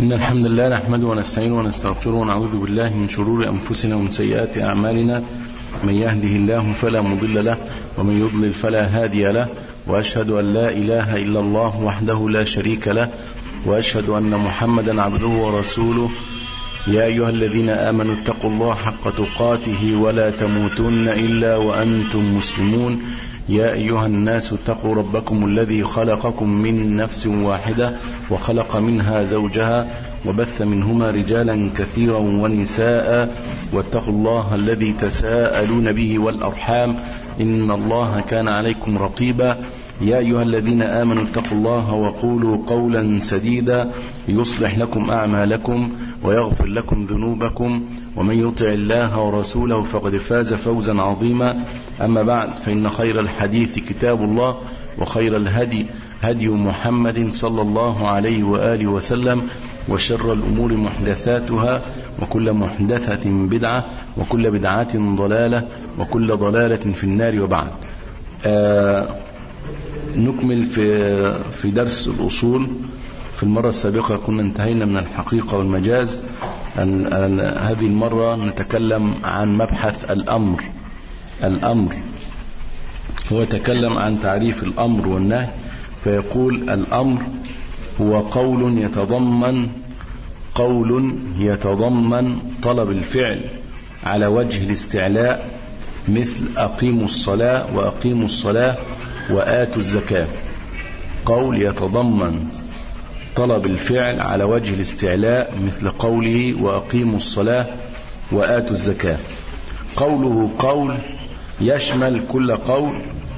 إن الحمد لله نحمده ونستعينه ونستغفره ونعوذ بالله من شرور أنفسنا ومن سيئات أعمالنا من يهده الله فلا مضل له ومن يضلل فلا هادي له وأشهد أن لا إله إلا الله وحده لا شريك له وأشهد أن محمدا عبده ورسوله يا أيها الذين آمنوا اتقوا الله حق تقاته ولا تموتن إلا وأنتم مسلمون يا أيها الناس اتقوا ربكم الذي خلقكم من نفس واحدة وخلق منها زوجها وبث منهما رجالا كثيرا ونساء واتقوا الله الذي تساءلون به والأرحام إن الله كان عليكم رقيبا يا أيها الذين آمنوا اتقوا الله وقولوا قولا سديدا يصلح لكم أعمالكم ويغفر لكم ذنوبكم ومن يطع الله ورسوله فقد فاز فوزا عظيما أما بعد فإن خير الحديث كتاب الله وخير الهدي هدي محمد صلى الله عليه وآله وسلم وشر الأمور محدثاتها وكل محدثة بدعة وكل بدعة ضلالة وكل ضلالة في النار وبعد آه نكمل في في درس الأصول في المرة السابقة كنا انتهينا من الحقيقة والمجاز أن أن هذه المرة نتكلم عن مبحث الأمر الأمر هو يتكلم عن تعريف الأمر والنهي فيقول الأمر هو قول يتضمن قول يتضمن طلب الفعل على وجه الاستعلاء مثل أقيموا الصلاة وأقيموا الصلاة وآتوا الزكاة قول يتضمن طلب الفعل على وجه الاستعلاء مثل قوله وأقيموا الصلاة وآتوا الزكاة قوله قول يشمل كل قول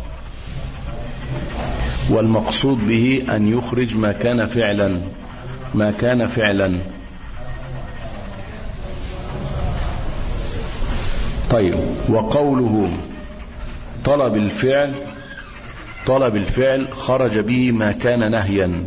والمقصود به أن يخرج ما كان فعلا ما كان فعلا طيب وقوله طلب الفعل طلب الفعل خرج به ما كان نهيا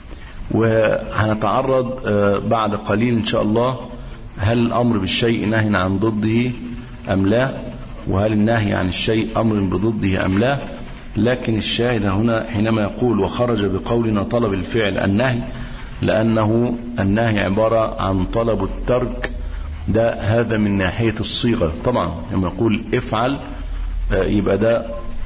وهنتعرض بعد قليل إن شاء الله هل الأمر بالشيء نهي عن ضده أم لا وهل النهي عن الشيء أمر بضده أم لا لكن الشاهد هنا حينما يقول وخرج بقولنا طلب الفعل النهي لأنه النهي عبارة عن طلب الترك ده هذا من ناحية الصيغة طبعا لما يقول افعل يبقى ده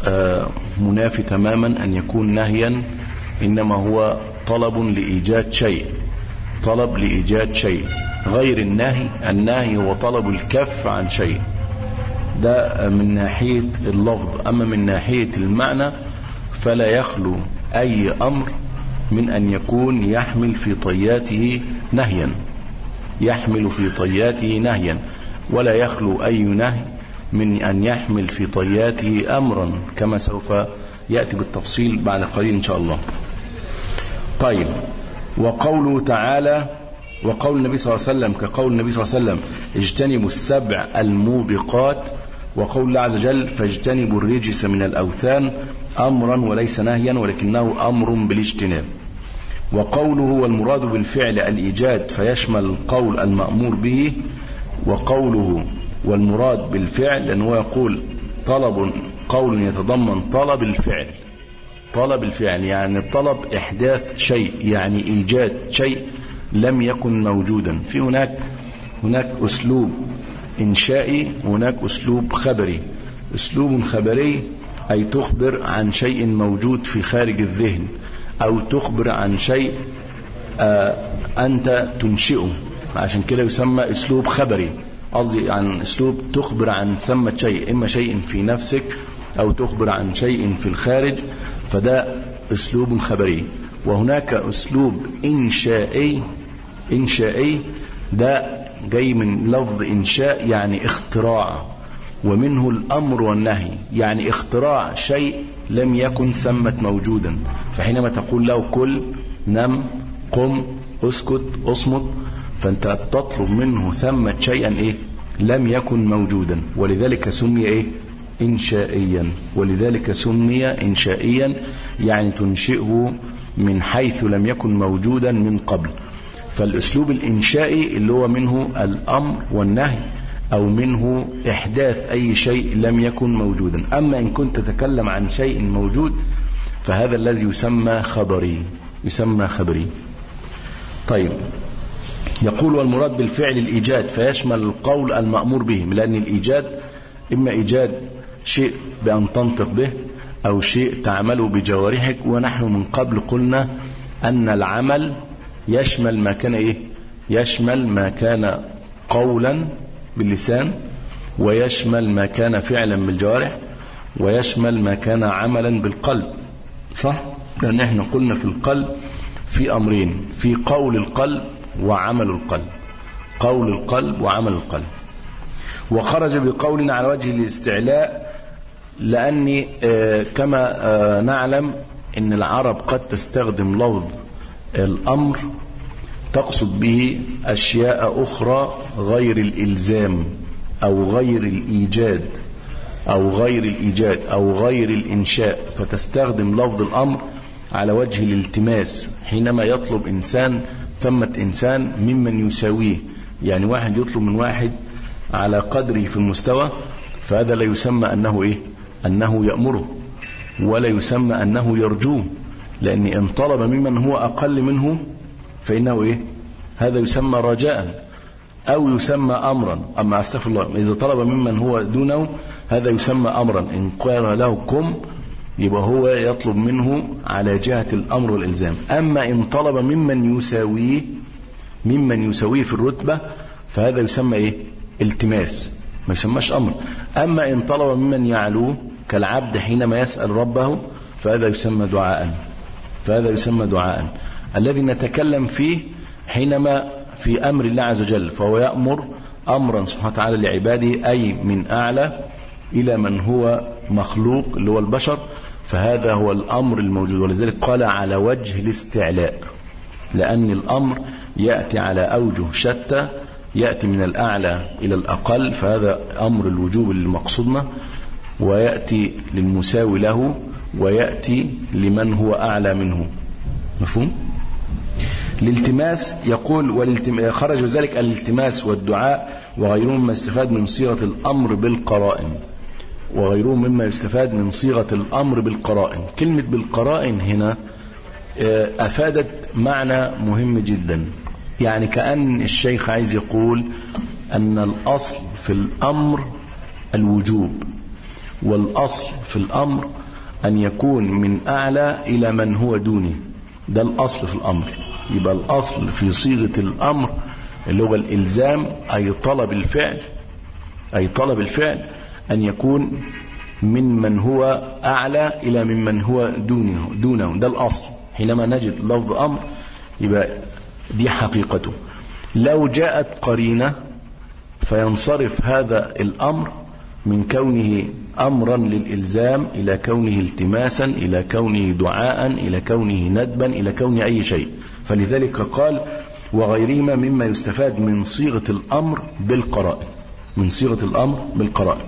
منافي تماما أن يكون نهيا إنما هو طلب لإيجاد شيء طلب لإيجاد شيء غير النهي النهي هو طلب الكف عن شيء ده من ناحية اللفظ أما من ناحية المعنى فلا يخلو أي أمر من أن يكون يحمل في طياته نهيا يحمل في طياته نهيا ولا يخلو أي نهي من أن يحمل في طياته أمرا كما سوف يأتي بالتفصيل بعد قليل إن شاء الله طيب وقوله تعالى وقول النبي صلى الله عليه وسلم كقول النبي صلى الله عليه وسلم اجتنبوا السبع الموبقات وقول الله عز وجل فاجتنبوا الرجس من الأوثان أمرا وليس نهيا ولكنه أمر بالاجتناب وقوله والمراد بالفعل الإيجاد فيشمل القول المأمور به وقوله والمراد بالفعل لأنه يقول طلب قول يتضمن طلب الفعل طلب الفعل يعني طلب إحداث شيء يعني إيجاد شيء لم يكن موجودا في هناك هناك أسلوب إنشائي وهناك أسلوب خبري أسلوب خبري أي تخبر عن شيء موجود في خارج الذهن أو تخبر عن شيء آه أنت تنشئه عشان كده يسمى أسلوب خبري قصدي عن أسلوب تخبر عن ثمة شيء إما شيء في نفسك أو تخبر عن شيء في الخارج فده أسلوب خبري وهناك أسلوب إنشائي إنشائي ده جاي من لفظ إنشاء يعني اختراع ومنه الأمر والنهي يعني اختراع شيء لم يكن ثمة موجودا فحينما تقول له كل نم قم اسكت اصمت فانت تطلب منه ثمة شيئا ايه لم يكن موجودا ولذلك سمي ايه إنشائيا ولذلك سمي إنشائيا يعني تنشئه من حيث لم يكن موجودا من قبل فالأسلوب الإنشائي اللي هو منه الأمر والنهي أو منه إحداث أي شيء لم يكن موجودا أما إن كنت تتكلم عن شيء موجود فهذا الذي يسمى خبري يسمى خبري طيب يقول والمراد بالفعل الإيجاد فيشمل القول المأمور به لأن الإيجاد إما إيجاد شيء بأن تنطق به أو شيء تعمله بجوارحك ونحن من قبل قلنا أن العمل يشمل ما كان إيه يشمل ما كان قولا باللسان ويشمل ما كان فعلا بالجوارح ويشمل ما كان عملا بالقلب صح لأن احنا قلنا في القلب في أمرين في قول القلب وعمل القلب قول القلب وعمل القلب وخرج بقولنا على وجه الاستعلاء لأني كما نعلم أن العرب قد تستخدم لفظ الأمر تقصد به أشياء أخرى غير الإلزام أو غير الإيجاد أو غير الإيجاد أو غير الإنشاء فتستخدم لفظ الأمر على وجه الالتماس حينما يطلب إنسان ثمة إنسان ممن يساويه يعني واحد يطلب من واحد على قدره في المستوى فهذا لا يسمى أنه إيه أنه يأمره ولا يسمى أنه يرجوه لأن إن طلب ممن هو أقل منه فإنه إيه هذا يسمى رجاء أو يسمى أمرا أما أستغفر الله إذا طلب ممن هو دونه هذا يسمى أمرا إن قال له كم يبقى هو يطلب منه على جهة الأمر والإلزام أما إن طلب ممن يساويه ممن يساويه في الرتبة فهذا يسمى إيه التماس ما يسمىش أمر أما إن طلب ممن يعلوه كالعبد حينما يسأل ربه فهذا يسمى دعاء فهذا يسمى دعاء الذي نتكلم فيه حينما في أمر الله عز وجل فهو يأمر أمرا سبحانه وتعالى لعباده أي من أعلى إلى من هو مخلوق اللي هو البشر فهذا هو الأمر الموجود ولذلك قال على وجه الاستعلاء لأن الأمر يأتي على أوجه شتى يأتي من الأعلى إلى الأقل فهذا أمر الوجوب اللي مقصودنا ويأتي للمساوي له ويأتي لمن هو أعلى منه مفهوم؟ الالتماس يقول والالتم... خرج ذلك الالتماس والدعاء وغيرهم مما يستفاد من صيغة الأمر بالقرائن وغيرهم مما يستفاد من صيغة الأمر بالقرائن كلمة بالقرائن هنا أفادت معنى مهم جدا يعني كأن الشيخ عايز يقول أن الأصل في الأمر الوجوب والأصل في الأمر أن يكون من أعلى إلى من هو دونه ده الأصل في الأمر يبقى الأصل في صيغة الأمر اللي هو الإلزام أي طلب الفعل أي طلب الفعل أن يكون من من هو أعلى إلى ممن هو دونه دونه ده الأصل حينما نجد لفظ أمر يبقى دي حقيقته لو جاءت قرينة فينصرف هذا الأمر من كونه أمرا للإلزام إلى كونه التماسا إلى كونه دعاء إلى كونه ندبا إلى كونه أي شيء فلذلك قال وغيرهما مما يستفاد من صيغة الأمر بالقرائن من صيغة الأمر بالقرائن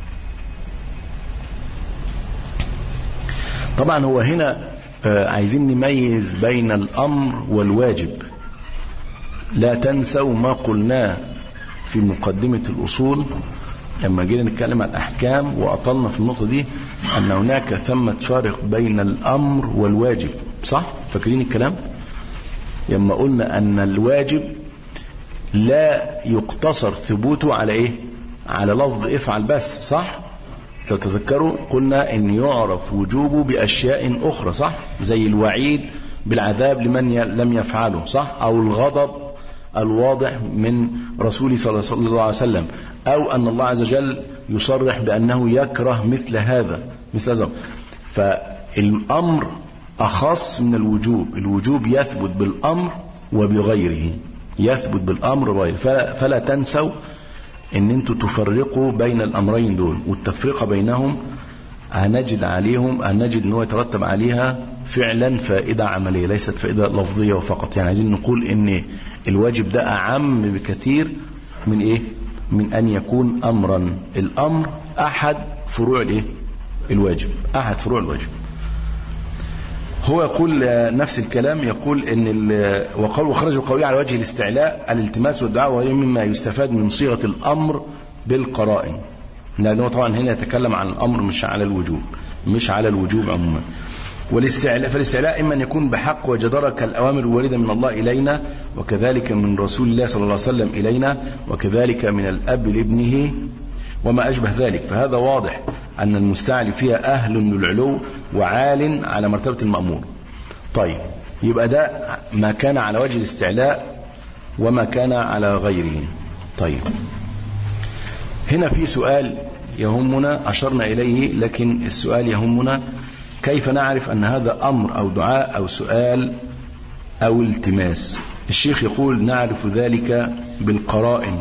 طبعا هو هنا عايزين نميز بين الأمر والواجب لا تنسوا ما قلناه في مقدمة الأصول لما جينا نتكلم عن الأحكام وأطلنا في النقطة دي أن هناك ثمة فارق بين الأمر والواجب صح؟ فاكرين الكلام؟ لما قلنا أن الواجب لا يقتصر ثبوته على إيه؟ على لفظ افعل بس صح؟ لو تذكروا قلنا أن يعرف وجوبه بأشياء أخرى صح؟ زي الوعيد بالعذاب لمن لم يفعله صح؟ أو الغضب الواضح من رسوله صلى الله عليه وسلم أو أن الله عز وجل يصرح بأنه يكره مثل هذا مثل هذا فالأمر أخص من الوجوب الوجوب يثبت بالأمر وبغيره يثبت بالأمر وبغيره فلا, فلا تنسوا ان انتوا تفرقوا بين الأمرين دول والتفرقة بينهم هنجد عليهم هنجد ان هو يترتب عليها فعلا فائدة عملية ليست فائدة لفظية فقط يعني عايزين نقول ان الواجب ده أعم بكثير من ايه من أن يكون أمرا الأمر أحد فروع الايه الواجب أحد فروع الواجب هو يقول نفس الكلام يقول ان وقال وخرج قوي على وجه الاستعلاء الالتماس والدعاء وهي مما يستفاد من صيغه الامر بالقرائن لانه طبعا هنا يتكلم عن الامر مش على الوجوب مش على الوجوب عموما والاستعلاء فالاستعلاء إما أن يكون بحق وجدارة كالأوامر الواردة من الله إلينا وكذلك من رسول الله صلى الله عليه وسلم إلينا وكذلك من الأب لابنه وما أشبه ذلك فهذا واضح أن المستعلي فيها أهل للعلو وعال على مرتبة المأمور طيب يبقى ده ما كان على وجه الاستعلاء وما كان على غيره طيب هنا في سؤال يهمنا أشرنا إليه لكن السؤال يهمنا كيف نعرف أن هذا أمر أو دعاء أو سؤال أو التماس الشيخ يقول نعرف ذلك بالقرائن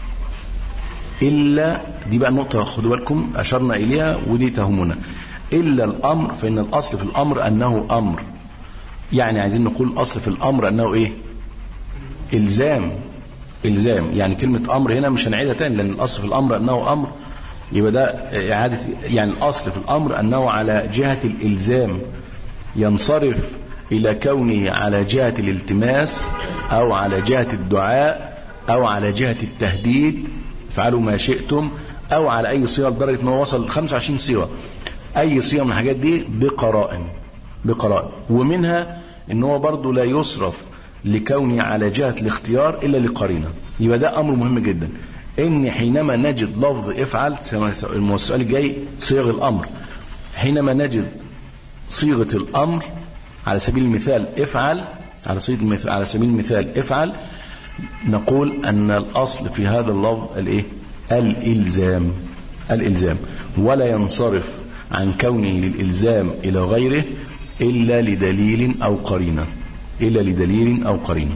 إلا دي بقى النقطة خدوا بالكم أشرنا إليها ودي تهمنا إلا الأمر فإن الأصل في الأمر أنه أمر يعني عايزين نقول الأصل في الأمر أنه إيه إلزام إلزام يعني كلمة أمر هنا مش هنعيدها تاني لأن الأصل في الأمر أنه أمر يبقى ده إعادة يعني الأصل في الأمر أنه على جهة الإلزام ينصرف إلى كونه على جهة الالتماس أو على جهة الدعاء أو على جهة التهديد افعلوا ما شئتم أو على أي صيغة لدرجة ما وصل 25 صيغة أي صيغة من الحاجات دي بقرائن بقرائن ومنها ان هو برضه لا يصرف لكونه على جهة الاختيار إلا لقرينة يبقى ده أمر مهم جدا ان حينما نجد لفظ افعل السؤال الجاي صيغ الامر حينما نجد صيغه الامر على سبيل المثال افعل على سبيل المثال على سبيل المثال افعل نقول ان الاصل في هذا اللفظ الايه الالزام الالزام ولا ينصرف عن كونه للالزام الى غيره الا لدليل او قرينه الا لدليل او قرينه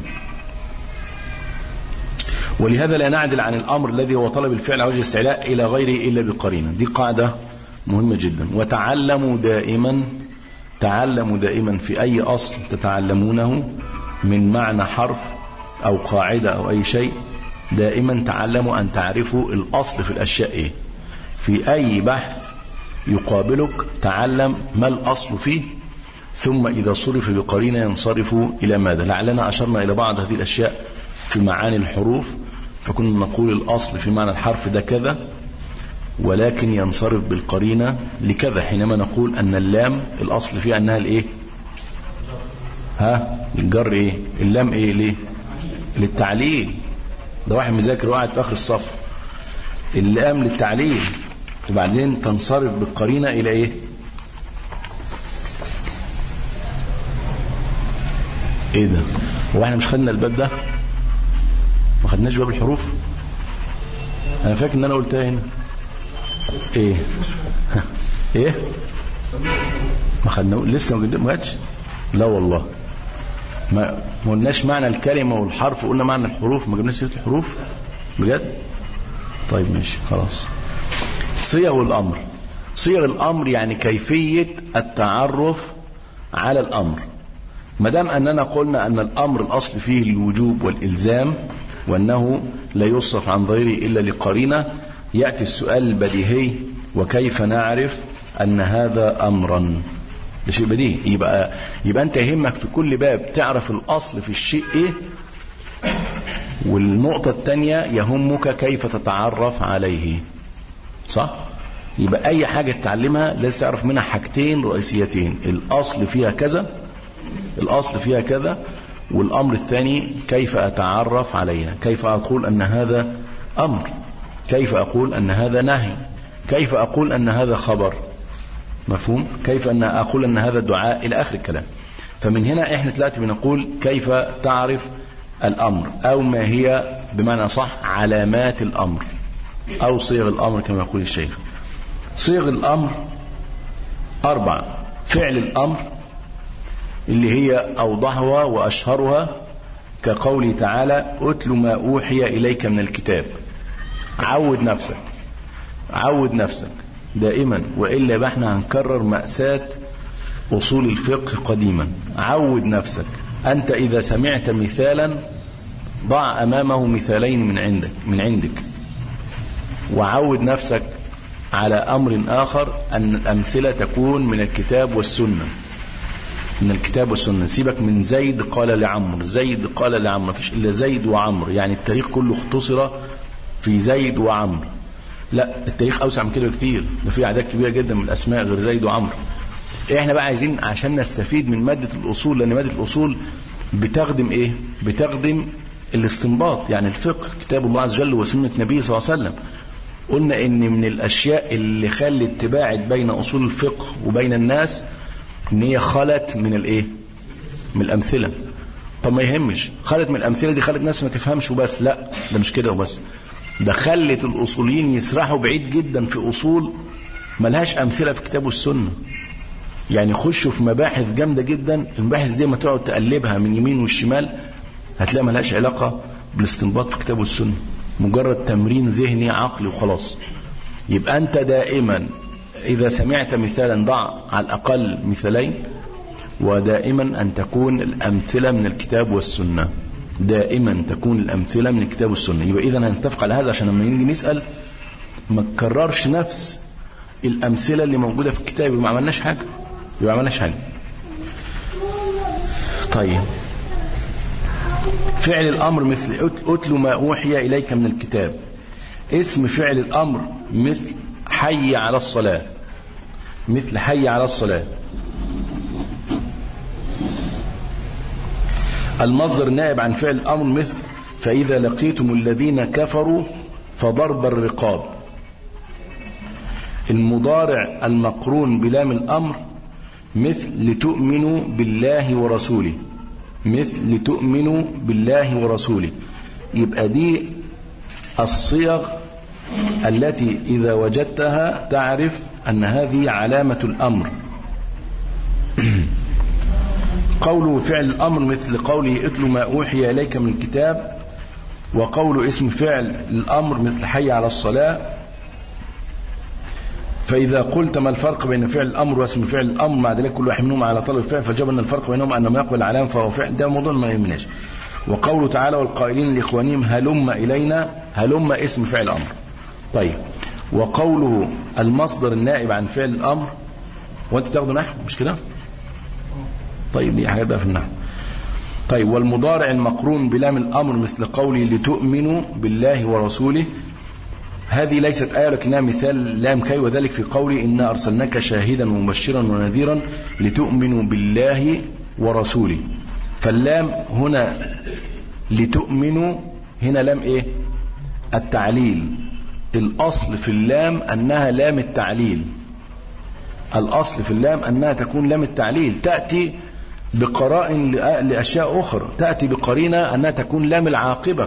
ولهذا لا نعدل عن الأمر الذي هو طلب الفعل على وجه الاستعلاء إلى غيره إلا بقرينة دي قاعدة مهمة جدا وتعلموا دائما تعلموا دائما في أي أصل تتعلمونه من معنى حرف أو قاعدة أو أي شيء دائما تعلموا أن تعرفوا الأصل في الأشياء إيه في أي بحث يقابلك تعلم ما الأصل فيه ثم إذا صرف بقرينة ينصرف إلى ماذا لعلنا أشرنا إلى بعض هذه الأشياء في معاني الحروف فكنا نقول الأصل في معنى الحرف ده كذا ولكن ينصرف بالقرينة لكذا حينما نقول أن اللام الأصل فيها أنها الإيه ها الجر إيه اللام إيه ليه للتعليل ده واحد مذاكر وقاعد في آخر الصف اللام للتعليل وبعدين تنصرف بالقرينة إلى إيه إيه ده هو احنا مش خدنا الباب ده ما خدناش باب الحروف انا فاكر ان انا قلتها هنا ايه ايه ما خدنا لسه ما جاتش لا والله ما ما قلناش معنى الكلمه والحرف قلنا معنى الحروف ما جبناش سيره الحروف بجد طيب ماشي خلاص صيغ الامر صيغ الامر يعني كيفيه التعرف على الامر ما دام اننا قلنا ان الامر الاصل فيه الوجوب والالزام وأنه لا يصرف عن غيره إلا لقرينة يأتي السؤال البديهي وكيف نعرف أن هذا أمرا ده شيء بديهي يبقى, يبقى أنت يهمك في كل باب تعرف الأصل في الشيء إيه والنقطة الثانية يهمك كيف تتعرف عليه صح؟ يبقى أي حاجة تتعلمها لازم تعرف منها حاجتين رئيسيتين الأصل فيها كذا الأصل فيها كذا والأمر الثاني كيف أتعرف عليها كيف أقول أن هذا أمر كيف أقول أن هذا نهي كيف أقول أن هذا خبر مفهوم كيف أن أقول أن هذا دعاء إلى آخر الكلام فمن هنا إحنا دلوقتي بنقول كيف تعرف الأمر أو ما هي بمعنى صح علامات الأمر أو صيغ الأمر كما يقول الشيخ صيغ الأمر أربعة فعل الأمر اللي هي أوضحها وأشهرها كقوله تعالى أتل ما أوحي إليك من الكتاب عود نفسك عود نفسك دائما وإلا يبقى احنا هنكرر مأساة أصول الفقه قديما عود نفسك أنت إذا سمعت مثالا ضع أمامه مثالين من عندك من عندك وعود نفسك على أمر آخر أن الأمثلة تكون من الكتاب والسنة من الكتاب والسنة سيبك من زيد قال لعمر زيد قال لعمر ما فيش إلا زيد وعمر يعني التاريخ كله اختصر في زيد وعمر لا التاريخ أوسع من كده بكتير ده في أعداد كبيرة جدا من الأسماء غير زيد وعمر احنا بقى عايزين عشان نستفيد من مادة الأصول لأن مادة الأصول بتخدم ايه بتخدم الاستنباط يعني الفقه كتاب الله عز وجل وسنة نبيه صلى الله عليه وسلم قلنا ان من الاشياء اللي خلت تباعد بين اصول الفقه وبين الناس ان هي خلت من الايه من الامثله طب ما يهمش خلت من الامثله دي خلت ناس ما تفهمش وبس لا ده مش كده وبس ده خلت الاصوليين يسرحوا بعيد جدا في اصول ملهاش امثله في كتاب السنه يعني يخشوا في مباحث جامده جدا المباحث دي ما تقعد تقلبها من يمين والشمال هتلاقي ملهاش علاقه بالاستنباط في كتاب والسنه مجرد تمرين ذهني عقلي وخلاص يبقى انت دائما اذا سمعت مثالا ضع على الاقل مثالين ودائما ان تكون الامثله من الكتاب والسنه دائما تكون الامثله من الكتاب والسنه يبقى اذا هنتفق على هذا عشان لما نيجي نسال ما تكررش نفس الامثله اللي موجوده في الكتاب ما عملناش حاجه يبقى ما عملناش حاجه طيب فعل الأمر مثل أتل ما أوحي إليك من الكتاب اسم فعل الأمر مثل حي على الصلاة مثل حي على الصلاة المصدر نائب عن فعل الأمر مثل فإذا لقيتم الذين كفروا فضرب الرقاب المضارع المقرون بلام الأمر مثل لتؤمنوا بالله ورسوله مثل لتؤمنوا بالله ورسوله يبقى دي الصيغ التي إذا وجدتها تعرف أن هذه علامة الأمر قوله فعل الأمر مثل قوله اتل ما أوحي إليك من الكتاب وقول اسم فعل الأمر مثل حي على الصلاة فإذا قلت ما الفرق بين فعل الأمر واسم فعل الأمر مع ذلك كل واحد منهم على طلب الفعل فجاب أن الفرق بينهم أنه يقبل العلام فهو فعل ده موضوع ما يهمناش وقوله تعالى والقائلين لإخوانهم هلم إلينا هلم اسم فعل أمر طيب وقوله المصدر النائب عن فعل الأمر وانت تاخدوا نحو مش كده طيب دي حاجات بقى في النحو طيب والمضارع المقرون بلام الأمر مثل قولي لتؤمنوا بالله ورسوله هذه ليست آية لكنها مثال لام كي وذلك في قولي إنا أرسلناك شاهدا ومبشرا ونذيرا لتؤمنوا بالله ورسوله فاللام هنا لتؤمنوا هنا لام إيه التعليل الأصل في اللام أنها لام التعليل الأصل في اللام أنها تكون لام التعليل تأتي بقرائن لأشياء أخرى تأتي بقرينة أنها تكون لام العاقبة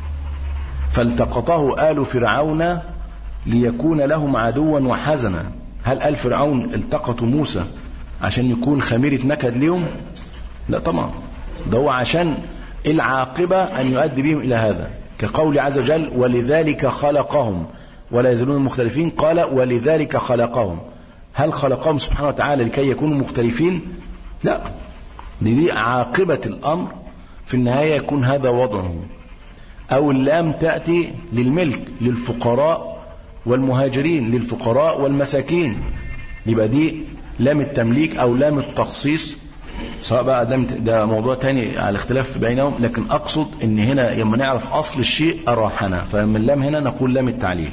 فالتقطه آل فرعون ليكون لهم عدوا وحزنا هل آل فرعون التقطوا موسى عشان يكون خميرة نكد ليهم لا طبعا ده هو عشان العاقبة أن يؤدي بهم إلى هذا كقول عز وجل ولذلك خلقهم ولا يزالون مختلفين قال ولذلك خلقهم هل خلقهم سبحانه وتعالى لكي يكونوا مختلفين لا دي, دي عاقبة الأمر في النهاية يكون هذا وضعه أو اللام تأتي للملك للفقراء والمهاجرين للفقراء والمساكين يبقى دي لام التمليك أو لام التخصيص سواء بقى ده, ده موضوع تاني على الاختلاف بينهم لكن أقصد أن هنا لما نعرف أصل الشيء أراحنا فمن اللام هنا نقول لام التعليل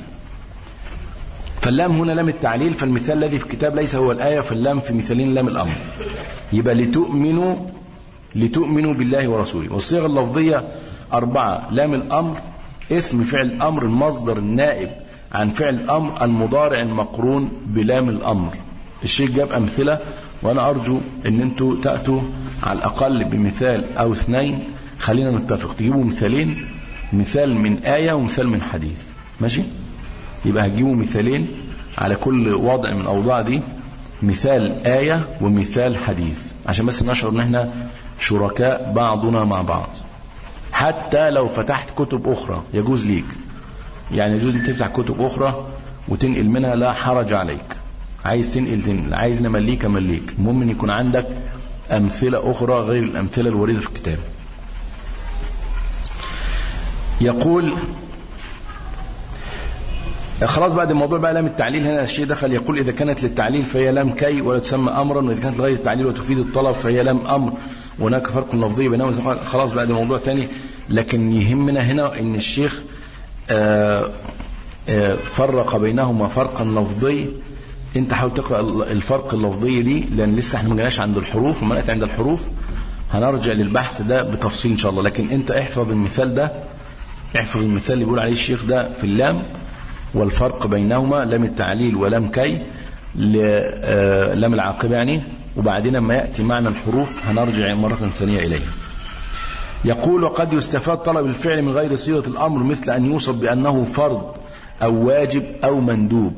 فاللام هنا لام التعليل فالمثال الذي في الكتاب ليس هو الآية فاللام في مثالين لام الأمر يبقى لتؤمنوا لتؤمنوا بالله ورسوله والصيغة اللفظية أربعة لام الأمر اسم فعل الأمر المصدر النائب عن فعل الأمر المضارع المقرون بلام الأمر الشيخ جاب أمثلة وأنا أرجو أن أنتوا تأتوا على الأقل بمثال أو اثنين خلينا نتفق تجيبوا مثالين مثال من آية ومثال من حديث ماشي يبقى هتجيبوا مثالين على كل وضع من الأوضاع دي مثال آية ومثال حديث عشان بس نشعر ان احنا شركاء بعضنا مع بعض حتى لو فتحت كتب أخرى يجوز ليك يعني يجوز أن تفتح كتب أخرى وتنقل منها لا حرج عليك عايز تنقل تنقل عايز نمليك أمليك المهم أن يكون عندك أمثلة أخرى غير الأمثلة الواردة في الكتاب يقول خلاص بعد الموضوع بقى لام التعليل هنا الشيء دخل يقول إذا كانت للتعليل فهي لام كي ولا تسمى أمرا وإذا كانت لغير التعليل وتفيد الطلب فهي لام أمر وهناك فرق لفظي بينهما خلاص بقى ده موضوع تاني لكن يهمنا هنا ان الشيخ آآ آآ فرق بينهما فرقا لفظي انت حاول تقرأ الفرق اللفظي دي لان لسه احنا ما جيناش عند الحروف وما نأتي عند الحروف هنرجع للبحث ده بتفصيل ان شاء الله لكن انت احفظ المثال ده احفظ المثال اللي بيقول عليه الشيخ ده في اللام والفرق بينهما لام التعليل ولام كي لام العاقبة يعني وبعدين لما يأتي معنى الحروف هنرجع مرة ثانية إليه يقول وقد يستفاد طلب الفعل من غير صيغة الأمر مثل أن يوصف بأنه فرض أو واجب أو مندوب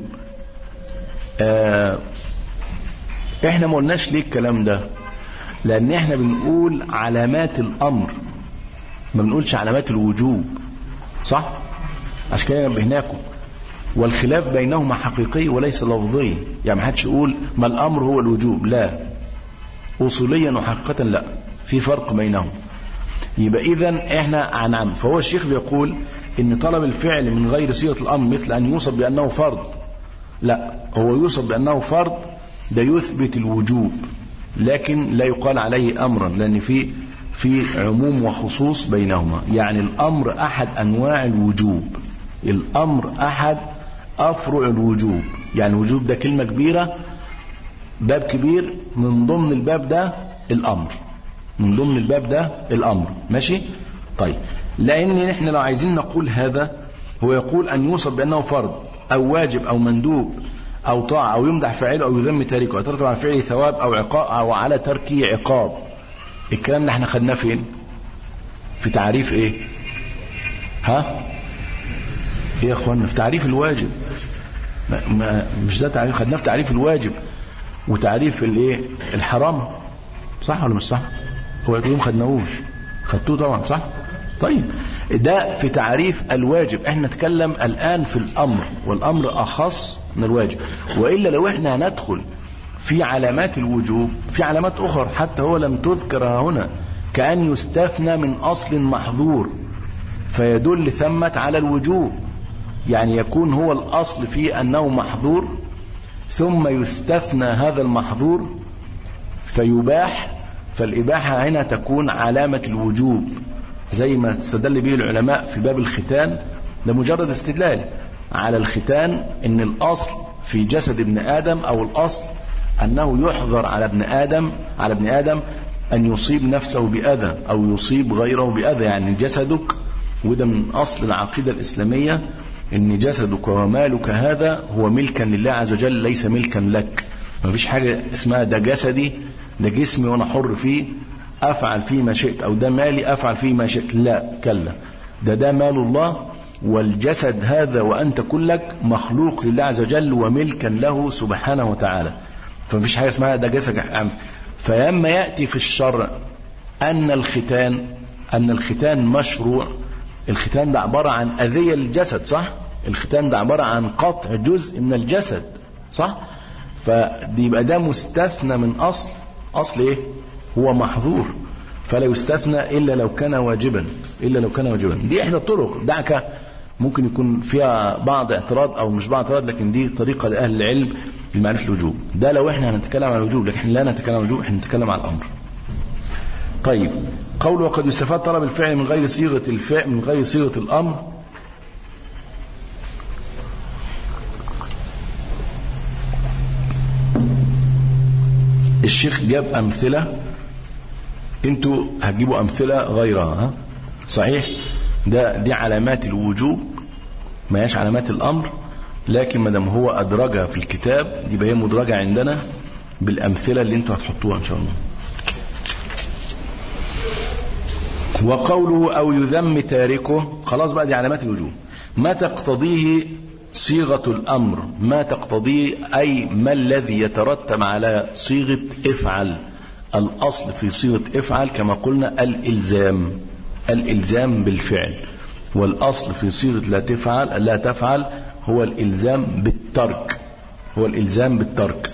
آه احنا ما قلناش ليه الكلام ده لأن احنا بنقول علامات الأمر ما بنقولش علامات الوجوب صح؟ عشان كده نبهناكم والخلاف بينهما حقيقي وليس لفظي يعني ما حدش يقول ما الأمر هو الوجوب لا أصوليا وحقيقة لا في فرق بينهم يبقى إذا إحنا عن عم فهو الشيخ بيقول إن طلب الفعل من غير صيغة الأمر مثل أن يوصف بأنه فرض لا هو يوصف بأنه فرض ده يثبت الوجوب لكن لا يقال عليه أمرا لأن في في عموم وخصوص بينهما يعني الأمر أحد أنواع الوجوب الأمر أحد أفرع الوجوب يعني الوجوب ده كلمة كبيرة باب كبير من ضمن الباب ده الأمر من ضمن الباب ده الأمر ماشي طيب لأن احنا لو عايزين نقول هذا هو يقول أن يوصف بأنه فرض أو واجب أو مندوب أو طاعة أو يمدح فاعله أو يذم تاركه ويترتب على فعله ثواب أو عقاب أو على تركه عقاب الكلام ده احنا خدناه فين في تعريف ايه ها ايه يا اخوانا في تعريف الواجب ما ما مش ده تعريف خدناه في تعريف الواجب وتعريف الايه الحرام صح ولا مش صح هو يقولون خدناهوش خدتوه طبعا صح طيب ده في تعريف الواجب احنا نتكلم الان في الامر والامر اخص من الواجب والا لو احنا هندخل في علامات الوجوب في علامات اخرى حتى هو لم تذكر هنا كأن يستثنى من اصل محظور فيدل ثمة على الوجوب يعني يكون هو الأصل في أنه محظور ثم يستثنى هذا المحظور فيباح فالإباحة هنا تكون علامة الوجوب زي ما استدل به العلماء في باب الختان ده مجرد استدلال على الختان ان الأصل في جسد ابن آدم أو الأصل أنه يحظر على ابن آدم على ابن آدم أن يصيب نفسه بأذى أو يصيب غيره بأذى يعني جسدك وده من أصل العقيدة الإسلامية ان جسدك ومالك هذا هو ملكا لله عز وجل ليس ملكا لك ما فيش حاجة اسمها ده جسدي ده جسمي وانا حر فيه افعل فيه ما شئت او ده مالي افعل فيه ما شئت لا كلا ده ده مال الله والجسد هذا وانت كلك مخلوق لله عز وجل وملكا له سبحانه وتعالى فمفيش حاجة اسمها ده جسد فلما يأتي في الشرع أن الختان أن الختان مشروع الختان ده عبارة عن أذية للجسد صح الختان ده عبارة عن قطع جزء من الجسد صح فيبقى ده مستثنى من أصل أصل إيه هو محظور فلا يستثنى إلا لو كان واجبا إلا لو كان واجبا دي إحدى الطرق دعك ممكن يكون فيها بعض اعتراض أو مش بعض اعتراض لكن دي طريقة لأهل العلم لمعرفة الوجوب ده لو إحنا هنتكلم عن الوجوب لكن لا نتكلم عن الوجوب إحنا نتكلم عن الأمر طيب قول وقد يستفاد طلب الفعل من غير صيغة الفعل من غير صيغة الأمر الشيخ جاب أمثلة انتوا هتجيبوا أمثلة غيرها ها؟ صحيح ده دي علامات الوجوب ما هياش علامات الأمر لكن ما دام هو أدرجها في الكتاب يبقى هي مدرجة عندنا بالأمثلة اللي انتوا هتحطوها إن شاء الله وقوله أو يذم تاركه خلاص بقى دي علامات الوجوب ما تقتضيه صيغة الأمر ما تقتضيه أي ما الذي يترتب على صيغة افعل الأصل في صيغة افعل كما قلنا الإلزام الإلزام بالفعل والأصل في صيغة لا تفعل لا تفعل هو الإلزام بالترك هو الإلزام بالترك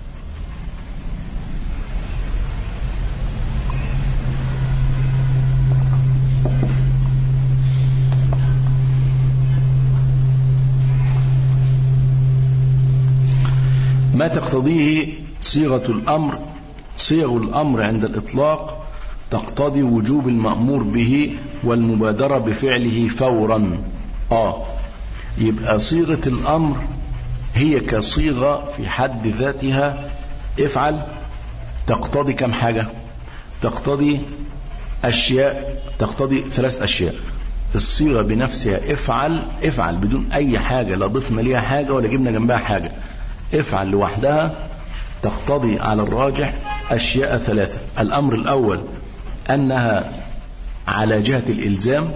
ما تقتضيه صيغة الأمر صيغ الأمر عند الإطلاق تقتضي وجوب المأمور به والمبادرة بفعله فورا آه يبقى صيغة الأمر هي كصيغة في حد ذاتها افعل تقتضي كم حاجة تقتضي أشياء تقتضي ثلاث أشياء الصيغة بنفسها افعل افعل بدون أي حاجة لا ضفنا ليها حاجة ولا جبنا جنبها حاجة افعل لوحدها تقتضي على الراجح أشياء ثلاثة الأمر الأول أنها على جهة الإلزام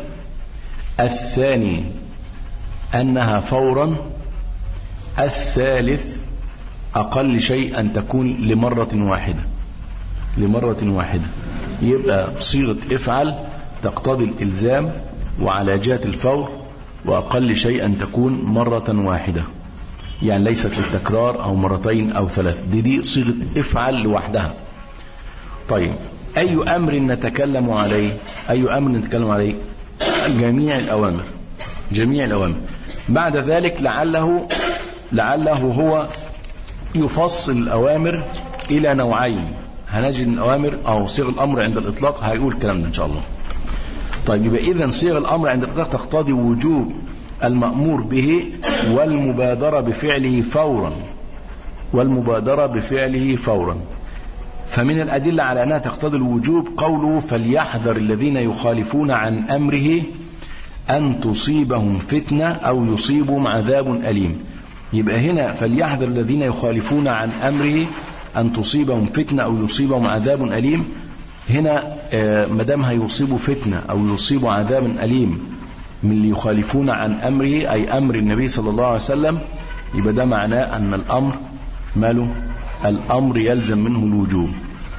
الثاني أنها فورا الثالث أقل شيء أن تكون لمرة واحدة لمرة واحدة يبقى صيغة افعل تقتضي الإلزام وعلى جهة الفور وأقل شيء أن تكون مرة واحدة يعني ليست للتكرار أو مرتين أو ثلاث دي دي صيغة افعل لوحدها طيب أي أمر نتكلم عليه أي أمر نتكلم عليه جميع الأوامر جميع الأوامر بعد ذلك لعله لعله هو يفصل الأوامر إلى نوعين هنجد الأوامر أو صيغ الأمر عند الإطلاق هيقول الكلام ده إن شاء الله طيب يبقى إذا صيغ الأمر عند الإطلاق تقتضي وجوب المأمور به والمبادرة بفعله فورا والمبادرة بفعله فورا فمن الأدلة على أنها تقتضي الوجوب قوله فليحذر الذين يخالفون عن أمره أن تصيبهم فتنة أو يصيبهم عذاب أليم يبقى هنا فليحذر الذين يخالفون عن أمره أن تصيبهم فتنة أو يصيبهم عذاب أليم هنا مدام هيصيبوا فتنة أو يصيبوا عذاب أليم من اللي يخالفون عن أمره أي أمر النبي صلى الله عليه وسلم يبقى ده معناه أن الأمر ماله الأمر يلزم منه الوجوب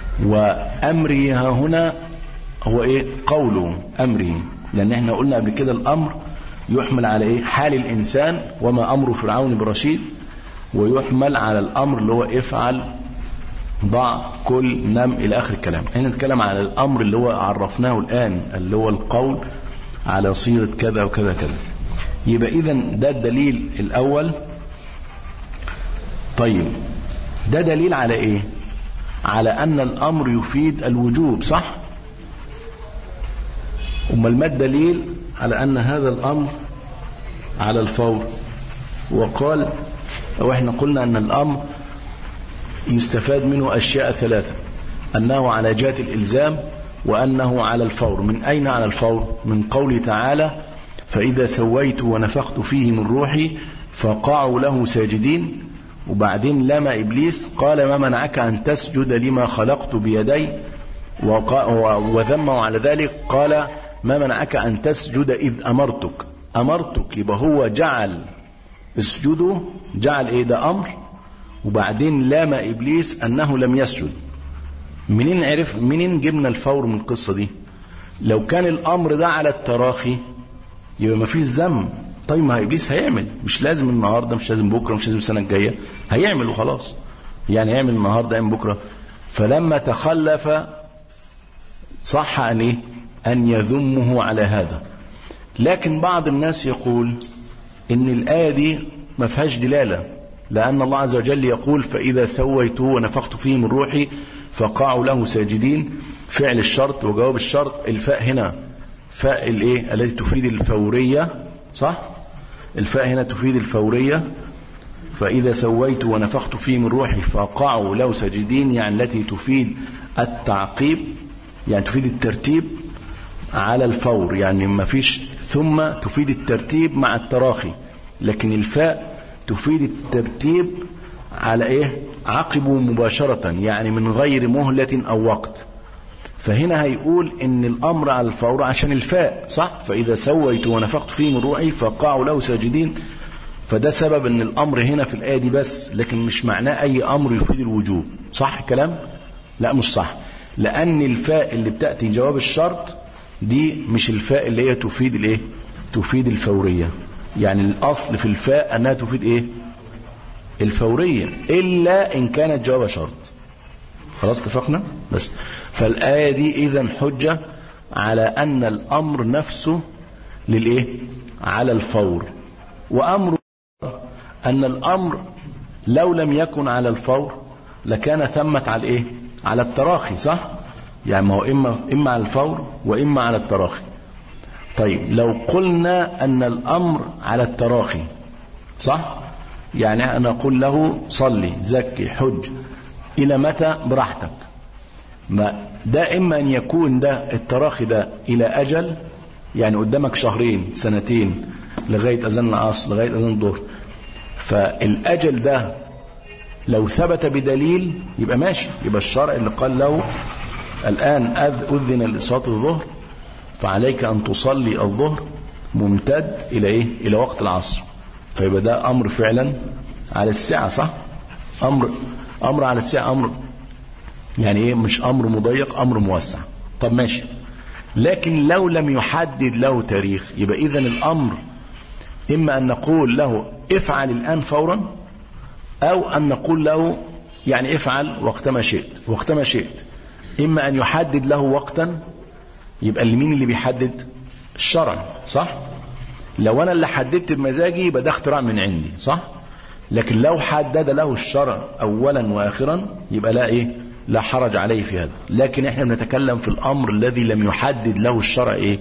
وأمره هنا هو إيه قوله أمره لأن احنا قلنا قبل كده الأمر يحمل على إيه حال الإنسان وما أمر فرعون برشيد ويحمل على الأمر اللي هو افعل ضع كل نم إلى آخر الكلام احنا نتكلم على الأمر اللي هو عرفناه الآن اللي هو القول على صيغة كذا وكذا كذا يبقى إذا ده الدليل الأول طيب ده دليل على إيه على أن الأمر يفيد الوجوب صح أمال ما الدليل على أن هذا الأمر على الفور وقال أو احنا قلنا أن الأمر يستفاد منه أشياء ثلاثة أنه على جهة الإلزام وأنه على الفور من أين على الفور من قوله تعالى فإذا سويت ونفخت فيه من روحي فقعوا له ساجدين وبعدين لما إبليس قال ما منعك أن تسجد لما خلقت بيدي وذمه على ذلك قال ما منعك أن تسجد إذ أمرتك أمرتك يبقى هو جعل اسجدوا جعل إيه ده أمر وبعدين لام إبليس أنه لم يسجد منين عرف منين جبنا الفور من القصة دي لو كان الأمر ده على التراخي يبقى ما فيش ذنب طيب ما إبليس هيعمل مش لازم النهاردة مش لازم بكرة مش لازم السنة الجاية هيعمل وخلاص يعني يعمل النهاردة يعمل بكرة فلما تخلف صح أن إيه أن يذمه على هذا لكن بعض الناس يقول إن الآية دي ما فيهاش دلالة لأن الله عز وجل يقول فإذا سويته ونفخت فيه من روحي فقعوا له ساجدين فعل الشرط وجواب الشرط الفاء هنا فاء الايه التي تفيد الفورية صح الفاء هنا تفيد الفورية فإذا سويت ونفخت فيه من روحي فقعوا له ساجدين يعني التي تفيد التعقيب يعني تفيد الترتيب على الفور يعني ما فيش ثم تفيد الترتيب مع التراخي لكن الفاء تفيد الترتيب على ايه عقبه مباشرة يعني من غير مهلة او وقت فهنا هيقول ان الامر على الفور عشان الفاء صح فاذا سويت ونفخت فيه من روحي فقعوا له ساجدين فده سبب ان الامر هنا في الايه دي بس لكن مش معناه اي امر يفيد الوجوب صح الكلام لا مش صح لان الفاء اللي بتاتي جواب الشرط دي مش الفاء اللي هي تفيد الايه تفيد الفوريه يعني الاصل في الفاء انها تفيد ايه الفوريه الا ان كانت جواب شرط خلاص اتفقنا بس فالايه دي اذا حجه على ان الامر نفسه للايه على الفور وامر ان الامر لو لم يكن على الفور لكان ثمت على الايه على التراخي صح يعني ما هو اما اما على الفور واما على التراخي طيب لو قلنا ان الامر على التراخي صح يعني أنا أقول له صلي زكي حج إلى متى براحتك ما ده إما أن يكون ده التراخي ده إلى أجل يعني قدامك شهرين سنتين لغاية أذان العصر لغاية أذان الظهر فالأجل ده لو ثبت بدليل يبقى ماشي يبقى الشرع اللي قال له الآن أذن لصلاة الظهر فعليك أن تصلي الظهر ممتد إلى إيه؟ إلى وقت العصر فيبقى ده أمر فعلا على الساعة صح؟ أمر أمر على الساعة أمر يعني إيه مش أمر مضيق أمر موسع طب ماشي لكن لو لم يحدد له تاريخ يبقى إذا الأمر إما أن نقول له افعل الآن فورا أو أن نقول له يعني افعل وقتما شئت وقتما شئت إما أن يحدد له وقتا يبقى مين اللي بيحدد الشرع صح لو أنا اللي حددت بمزاجي يبقى ده اختراع من عندي صح لكن لو حدد له الشرع أولا وآخرا يبقى لا إيه لا حرج عليه في هذا لكن احنا بنتكلم في الأمر الذي لم يحدد له الشرع إيه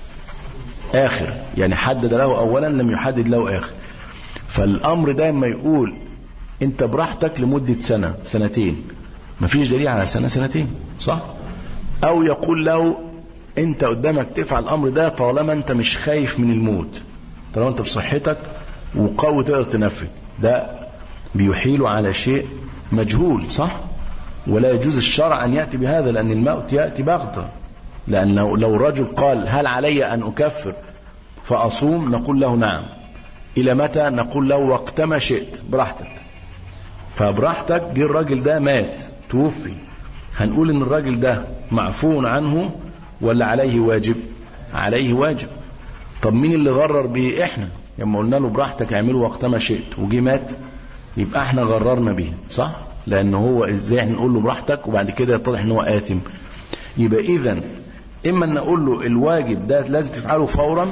آخر يعني حدد له أولا لم يحدد له آخر فالأمر ده لما يقول أنت براحتك لمدة سنة سنتين مفيش دليل على سنة سنتين صح أو يقول له أنت قدامك تفعل الأمر ده طالما أنت مش خايف من الموت طالما أنت بصحتك وقوي تقدر تنفذ ده بيحيل على شيء مجهول صح ولا يجوز الشرع أن يأتي بهذا لأن الموت يأتي بغتة لأن لو, لو رجل قال هل علي أن أكفر فأصوم نقول له نعم إلى متى نقول له وقتما شئت براحتك فبراحتك جه الراجل ده مات توفي هنقول ان الراجل ده معفو عنه ولا عليه واجب عليه واجب طب مين اللي غرر بيه احنا لما قلنا له براحتك اعمله وقتما شئت وجه مات يبقى احنا غررنا به صح لان هو ازاي احنا نقول له براحتك وبعد كده يتضح ان هو آثم يبقى اذا اما ان نقول له الواجب ده لازم تفعله فورا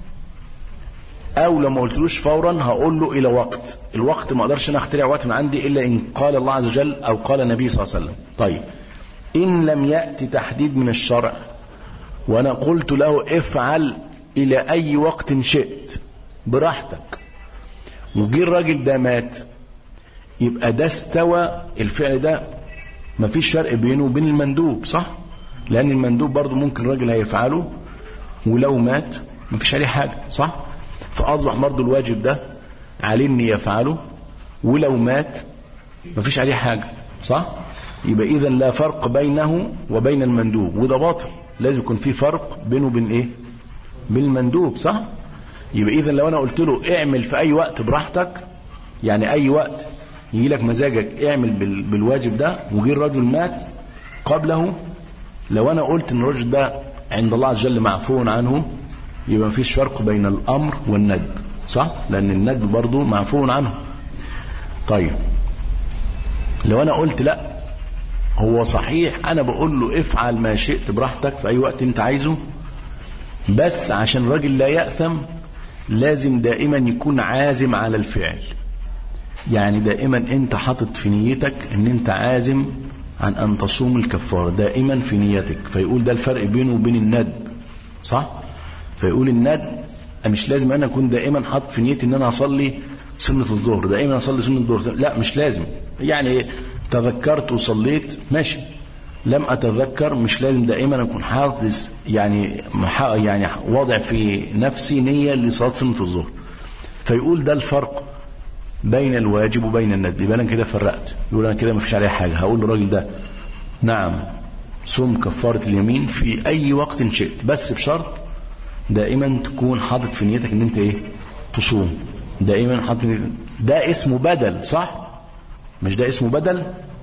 او لو ما قلتلوش فورا هقول له الى وقت الوقت ما اقدرش انا اخترع وقت من عندي الا ان قال الله عز وجل او قال النبي صلى الله عليه وسلم طيب ان لم ياتي تحديد من الشرع وانا قلت له افعل الى اي وقت شئت براحتك وجي الراجل ده مات يبقى ده استوى الفعل ده مفيش فرق بينه وبين المندوب صح لان المندوب برضه ممكن الراجل هيفعله ولو مات مفيش عليه حاجه صح فأصبح برضه الواجب ده عليه ان يفعله ولو مات مفيش عليه حاجة صح يبقى إذا لا فرق بينه وبين المندوب وده باطل لازم يكون في فرق بينه وبين إيه بين المندوب صح يبقى إذا لو أنا قلت له اعمل في أي وقت براحتك يعني أي وقت يجي لك مزاجك اعمل بالواجب ده وجي الرجل مات قبله لو أنا قلت إن الرجل ده عند الله عز وجل معفو عنه يبقى مفيش فرق بين الأمر والندب صح؟ لأن الندب برضه معفو عنه طيب لو أنا قلت لا هو صحيح أنا بقول له افعل ما شئت براحتك في أي وقت أنت عايزه بس عشان الراجل لا يأثم لازم دائما يكون عازم على الفعل يعني دائما أنت حاطط في نيتك أن أنت عازم عن أن تصوم الكفارة دائما في نيتك فيقول ده الفرق بينه وبين الندب صح؟ فيقول الند مش لازم انا اكون دائما حاطط في نيتي ان انا اصلي سنه الظهر دائما اصلي سنه الظهر لا مش لازم يعني تذكرت وصليت ماشي لم اتذكر مش لازم دائما اكون حافظ يعني يعني واضع في نفسي نيه لصلاه سنه الظهر فيقول ده الفرق بين الواجب وبين الند يبقى انا كده فرقت يقول انا كده ما فيش عليها حاجه هقول للراجل ده نعم صم كفاره اليمين في اي وقت شئت بس بشرط دائما تكون حاطط في نيتك ان انت ايه تصوم دائما حاطط ده اسمه بدل صح مش ده اسمه بدل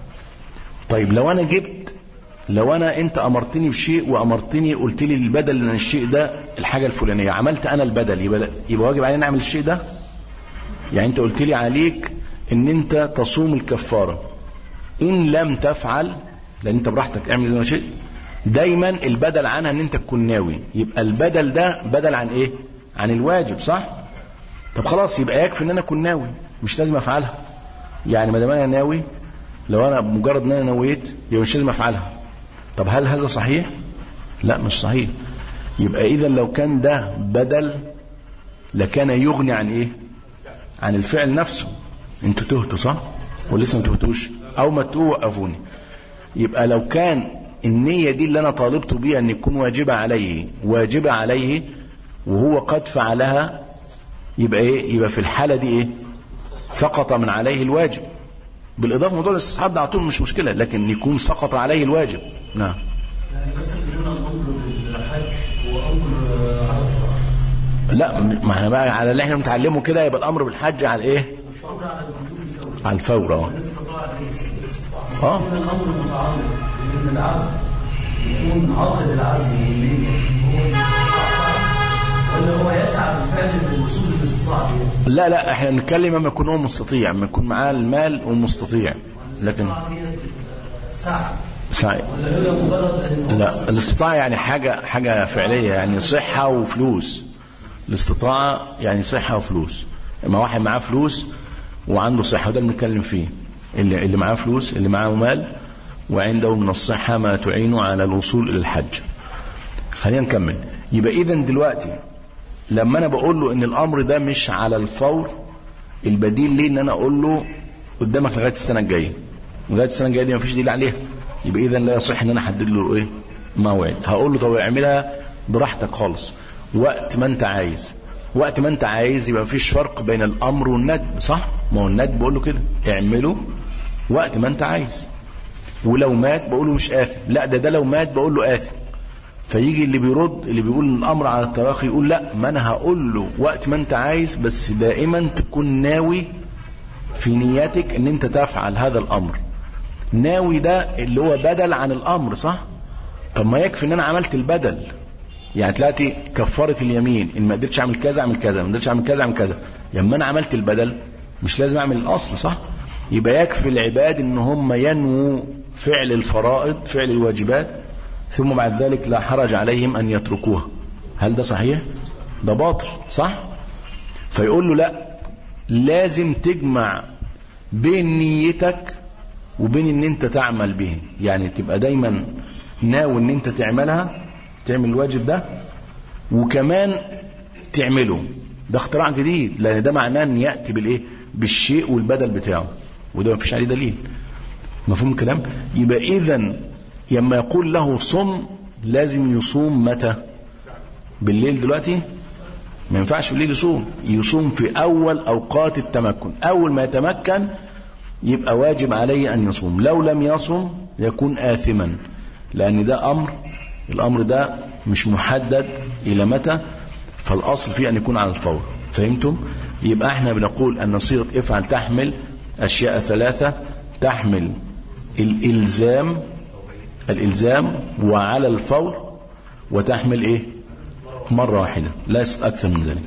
طيب لو انا جبت لو انا انت امرتني بشيء وامرتني قلت لي البدل من الشيء ده الحاجه الفلانيه عملت انا البدل يبقى يبقى واجب علينا نعمل الشيء ده يعني انت قلت لي عليك ان انت تصوم الكفاره ان لم تفعل لان انت براحتك اعمل زي ما شئت دايما البدل عنها ان انت تكون ناوي يبقى البدل ده بدل عن ايه عن الواجب صح طب خلاص يبقى يكفي ان انا اكون ناوي مش لازم افعلها يعني ما دام انا ناوي لو انا مجرد ان انا نويت يبقى مش لازم افعلها طب هل هذا صحيح لا مش صحيح يبقى اذا لو كان ده بدل لكان يغني عن ايه عن الفعل نفسه انتوا تهتوا صح ولسه ما تهتوش او ما تهتوا وقفوني يبقى لو كان النية دي اللي انا طالبت بيها ان يكون واجبة عليه واجبة عليه وهو قد فعلها يبقى ايه يبقى في الحالة دي ايه سقط من عليه الواجب بالاضافة موضوع الاستصحاب ده على طول مش مشكلة لكن يكون سقط عليه الواجب نعم يعني مثلا هنا الامر بالحج وامر عرفه لا ما احنا بقى على اللي احنا بنتعلمه كده يبقى الامر بالحج على ايه مش امر على الوجوب الفوري على الفور اه من استطاع عليه سبيل الاستطاعه آه. هنا الامر متعلق بان العبد يكون عاقد العزم والنيه هو الاستطاع فعلا ولا هو يسعى بالفعل للوصول للاستطاعه دي لا لا احنا بنتكلم اما يكون هو مستطيع اما يكون معاه المال ومستطيع لكن الاستطاعه دي سعي سعي ولا هي مجرد ان هو لا الاستطاعة يعني حاجة حاجة فعلية يعني صحة وفلوس الاستطاعة يعني صحة وفلوس اما واحد معاه فلوس وعنده صحة وده اللي بنتكلم فيه اللي, اللي معاه فلوس اللي معاه مال وعنده من الصحة ما تعينه على الوصول إلى الحج خلينا نكمل يبقى إذا دلوقتي لما أنا بقول له إن الأمر ده مش على الفور البديل ليه إن أنا أقول له قدامك لغاية السنة الجاية لغاية السنة الجاية دي مفيش دليل عليها يبقى إذا لا يصح إن أنا أحدد له إيه موعد هقول له طب اعملها براحتك خالص وقت ما أنت عايز وقت ما أنت عايز يبقى مفيش فرق بين الأمر والندب صح؟ ما هو الندب بقول له كده اعمله وقت ما أنت عايز ولو مات بقول له مش آثم لا ده ده لو مات بقول له آثم فيجي اللي بيرد اللي بيقول ان الامر على التراخي يقول لا ما انا هقول له وقت ما انت عايز بس دائما تكون ناوي في نيتك ان انت تفعل هذا الامر ناوي ده اللي هو بدل عن الامر صح طب ما يكفي ان انا عملت البدل يعني تلاقي كفاره اليمين ان ما قدرتش اعمل كذا اعمل كذا ما قدرتش اعمل كذا اعمل كذا لما انا عملت البدل مش لازم اعمل الاصل صح يبقى يكفي العباد ان هم ينووا فعل الفرائض فعل الواجبات ثم بعد ذلك لا حرج عليهم أن يتركوها هل ده صحيح؟ ده باطل صح؟ فيقول له لا لازم تجمع بين نيتك وبين ان انت تعمل به يعني تبقى دايما ناوي ان انت تعملها تعمل الواجب ده وكمان تعمله ده اختراع جديد لان ده معناه ان ياتي بالايه بالشيء والبدل بتاعه وده مفيش عليه دليل مفهوم الكلام يبقى اذا لما يقول له صم لازم يصوم متى بالليل دلوقتي ما ينفعش بالليل يصوم يصوم في اول اوقات التمكن اول ما يتمكن يبقى واجب عليه ان يصوم لو لم يصم يكون آثما لان ده امر الامر ده مش محدد الى متى فالاصل فيه ان يكون على الفور فهمتم يبقى احنا بنقول ان صيغه افعل تحمل اشياء ثلاثه تحمل الالزام الالزام وعلى الفور وتحمل ايه مره واحده ليست اكثر من ذلك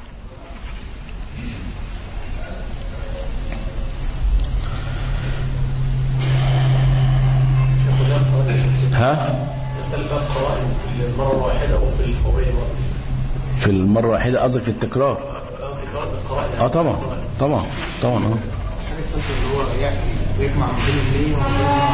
ها تختلف بقى القوائم في المرة الواحدة وفي الفورية بقى. في المره الواحده قصدك في التكرار آه، تكرار القوائم اه طبعا طبعا طبعا اه حاجة الثالثة اللي هو يحكي ويجمع ما بين النية وما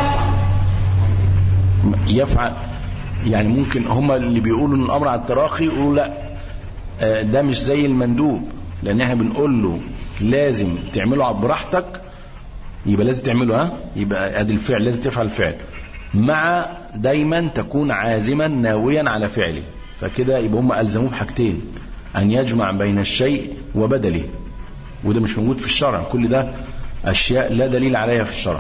بين ما يفعل. يفعل يعني ممكن هما اللي بيقولوا ان الامر على التراخي يقولوا لا آه، ده مش زي المندوب لان احنا بنقول له لازم تعمله براحتك يبقى لازم تعمله ها يبقى ادي الفعل لازم تفعل الفعل مع دايما تكون عازما ناويا على فعله فكده يبقى هم الزموه بحاجتين ان يجمع بين الشيء وبدله وده مش موجود في الشرع كل ده اشياء لا دليل عليها في الشرع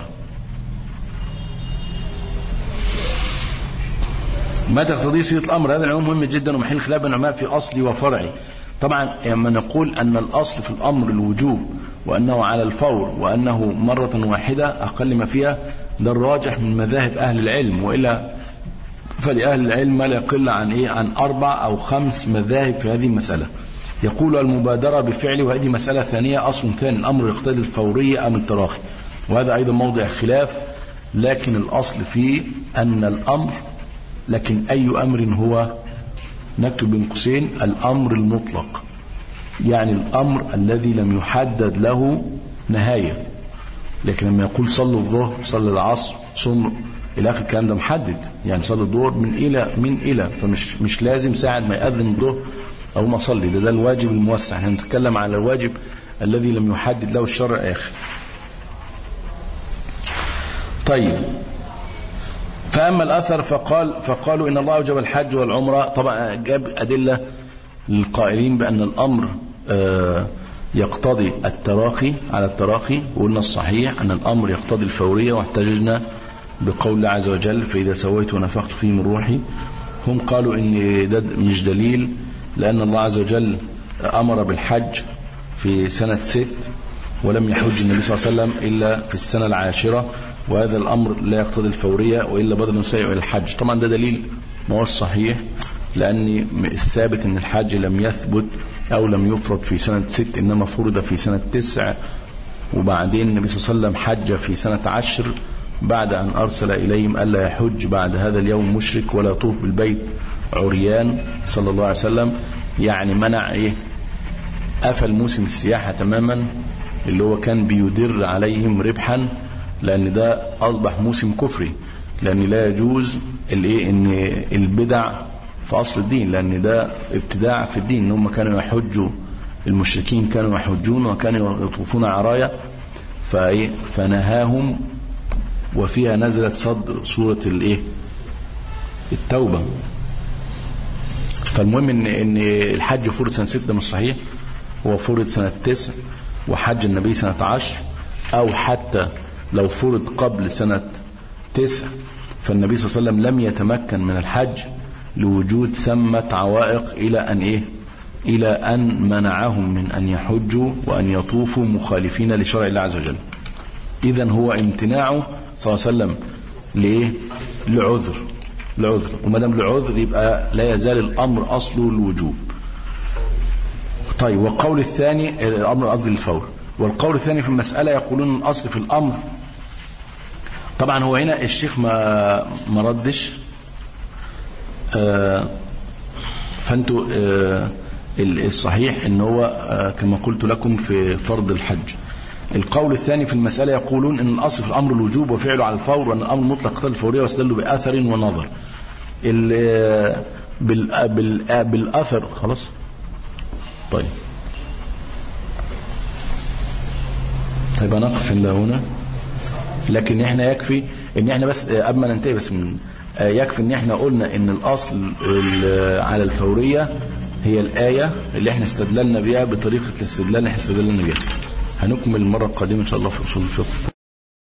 ما تقتضيه صيغه الامر هذا العلوم مهم جدا ومحل خلاف بين العلماء في اصلي وفرعي طبعا لما نقول ان الاصل في الامر الوجوب وانه على الفور وانه مره واحده اقل ما فيها ده الراجح من مذاهب اهل العلم والا فلاهل العلم ما لا يقل عن ايه عن اربع او خمس مذاهب في هذه المساله يقول المبادره بفعل وهذه مساله ثانيه اصل ثاني الامر يقتضي الفوريه ام التراخي وهذا ايضا موضع خلاف لكن الاصل فيه ان الامر لكن أي أمر هو نكتب بين قوسين الأمر المطلق يعني الأمر الذي لم يحدد له نهاية لكن لما يقول صلوا الظهر صلوا العصر صم إلى آخر الكلام ده محدد يعني صلوا الظهر من إلى من إلى فمش مش لازم ساعة ما يأذن الظهر أو ما أصلي ده ده الواجب الموسع احنا بنتكلم على الواجب الذي لم يحدد له الشرع آخر طيب فأما الأثر فقال فقالوا إن الله أوجب الحج والعمرة طبعا جاب أدلة للقائلين بأن الأمر آه، يقتضي التراخي على التراخي وقلنا الصحيح أن الأمر يقتضي الفورية واحتججنا بقول الله عز وجل فإذا سويت ونفخت فيه من روحي هم قالوا إن ده مش دليل لأن الله عز وجل أمر بالحج في سنة ست ولم يحج النبي صلى الله عليه وسلم إلا في السنة العاشرة وهذا الأمر لا يقتضي الفورية وإلا بدل سيء إلى الحج طبعا ده دليل ما هو صحيح لأن الثابت أن الحج لم يثبت أو لم يفرض في سنة ست إنما فرض في سنة تسع وبعدين النبي صلى الله عليه وسلم حج في سنة عشر بعد أن أرسل إليهم ألا يحج بعد هذا اليوم مشرك ولا يطوف بالبيت عريان صلى الله عليه وسلم يعني منع إيه قفل موسم السياحة تماما اللي هو كان بيدر عليهم ربحا لأن ده أصبح موسم كفري لأن لا يجوز الايه ان البدع في أصل الدين لأن ده ابتداع في الدين ان هم كانوا يحجوا المشركين كانوا يحجون وكانوا يطوفون عرايا فايه فنهاهم وفيها نزلت صدر سورة الايه التوبة فالمهم ان ان الحج فرض سنة ستة مش صحيح هو فرض سنة تسع وحج النبي سنة عشر او حتى لو فرض قبل سنة تسع فالنبي صلى الله عليه وسلم لم يتمكن من الحج لوجود ثمة عوائق إلى أن إيه إلى أن منعهم من أن يحجوا وأن يطوفوا مخالفين لشرع الله عز وجل إذا هو امتناعه صلى الله عليه وسلم لإيه لعذر لعذر وما دام لعذر يبقى لا يزال الأمر أصله الوجوب طيب والقول الثاني الأمر قصدي الفور والقول الثاني في المسألة يقولون الأصل في الأمر طبعا هو هنا الشيخ ما ما ردش آه فانتوا آه الصحيح ان هو آه كما قلت لكم في فرض الحج القول الثاني في المسألة يقولون ان الاصل في الامر الوجوب وفعله على الفور وان الامر مطلق قتل الفورية واستدلوا باثر ونظر بال بال بالاثر خلاص طيب طيب نقف الا هنا لكن احنا يكفي ان احنا بس قبل ما ننتهي بس من يكفي ان احنا قلنا ان الاصل على الفورية هي الآية اللي احنا استدللنا بها بطريقة الاستدلال اللي احنا استدللنا بها هنكمل المرة القادمة ان شاء الله في اصول الفقه